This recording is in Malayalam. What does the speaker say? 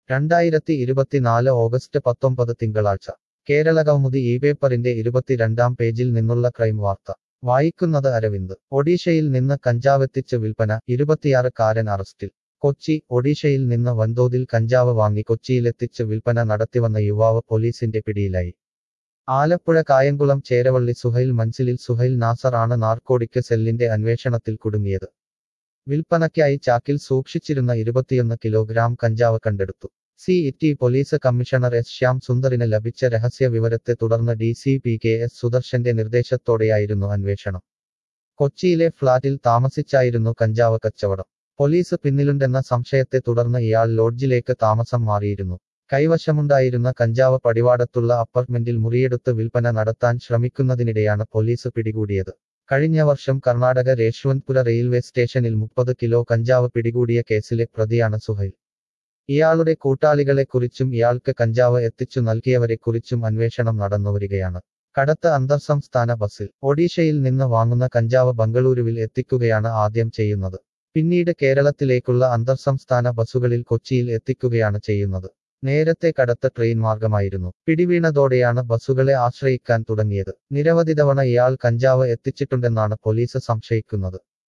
രണ്ടായിരത്തി ഇരുപത്തിനാല് ഓഗസ്റ്റ് പത്തൊമ്പത് തിങ്കളാഴ്ച കേരളകൗമുദി ഈ പേപ്പറിന്റെ ഇരുപത്തിരണ്ടാം പേജിൽ നിന്നുള്ള ക്രൈം വാർത്ത വായിക്കുന്നത് അരവിന്ദ് ഒഡീഷയിൽ നിന്ന് കഞ്ചാവെത്തിച്ച് വിൽപ്പന ഇരുപത്തിയാറുകാരൻ അറസ്റ്റിൽ കൊച്ചി ഒഡീഷയിൽ നിന്ന് വൻതോതിൽ കഞ്ചാവ് വാങ്ങി കൊച്ചിയിലെത്തിച്ച് വിൽപ്പന നടത്തിവന്ന യുവാവ് പോലീസിന്റെ പിടിയിലായി ആലപ്പുഴ കായംകുളം ചേരവള്ളി സുഹൈൽ മൻസിലിൽ സുഹൈൽ നാസർ ആണ് നാർക്കോടിക്ക് സെല്ലിന്റെ അന്വേഷണത്തിൽ കുടുങ്ങിയത് വിൽപ്പനയ്ക്കായി ചാക്കിൽ സൂക്ഷിച്ചിരുന്ന ഇരുപത്തിയൊന്ന് കിലോഗ്രാം കഞ്ചാവ് കണ്ടെടുത്തു city police commissioner S Shyam സുന്ദറിന് ലഭിച്ച രഹസ്യ വിവരത്തെ തുടർന്ന് D C P K S സുദർശന്റെ നിർദ്ദേശത്തോടെയായിരുന്നു അന്വേഷണം കൊച്ചിയിലെ ഫ്ളാറ്റിൽ താമസിച്ചായിരുന്നു കഞ്ചാവ് കച്ചവടം പോലീസ് പിന്നിലുണ്ടെന്ന സംശയത്തെ തുടർന്ന് ഇയാൾ ലോഡ്ജിലേക്ക് താമസം മാറിയിരുന്നു കൈവശമുണ്ടായിരുന്ന കഞ്ചാവ് പടിവാടത്തുള്ള അപ്പാർട്ട്മെന്റിൽ മുറിയെടുത്ത് വിൽപ്പന നടത്താൻ ശ്രമിക്കുന്നതിനിടെയാണ് പോലീസ് പിടികൂടിയത് കഴിഞ്ഞ വർഷം കർണാടക രേഷ്വന്ത്പുര റെയിൽവേ സ്റ്റേഷനിൽ മുപ്പത് കിലോ കഞ്ചാവ് പിടികൂടിയ കേസിലെ പ്രതിയാണ് സുഹൈൽ ഇയാളുടെ കൂട്ടാളികളെക്കുറിച്ചും ഇയാൾക്ക് കഞ്ചാവ് എത്തിച്ചു നൽകിയവരെക്കുറിച്ചും അന്വേഷണം നടന്നുവരികയാണ് കടത്ത് അന്തർസംസ്ഥാന ബസ്സിൽ ഒഡീഷയിൽ നിന്ന് വാങ്ങുന്ന കഞ്ചാവ് ബംഗളൂരുവിൽ എത്തിക്കുകയാണ് ആദ്യം ചെയ്യുന്നത് പിന്നീട് കേരളത്തിലേക്കുള്ള അന്തർസംസ്ഥാന ബസ്സുകളിൽ കൊച്ചിയിൽ എത്തിക്കുകയാണ് ചെയ്യുന്നത് നേരത്തെ കടത്ത് ട്രെയിൻ മാർഗമായിരുന്നു പിടിവീണതോടെയാണ് ബസ്സുകളെ ആശ്രയിക്കാൻ തുടങ്ങിയത് നിരവധി തവണ ഇയാൾ കഞ്ചാവ് എത്തിച്ചിട്ടുണ്ടെന്നാണ് പോലീസ് സംശയിക്കുന്നത്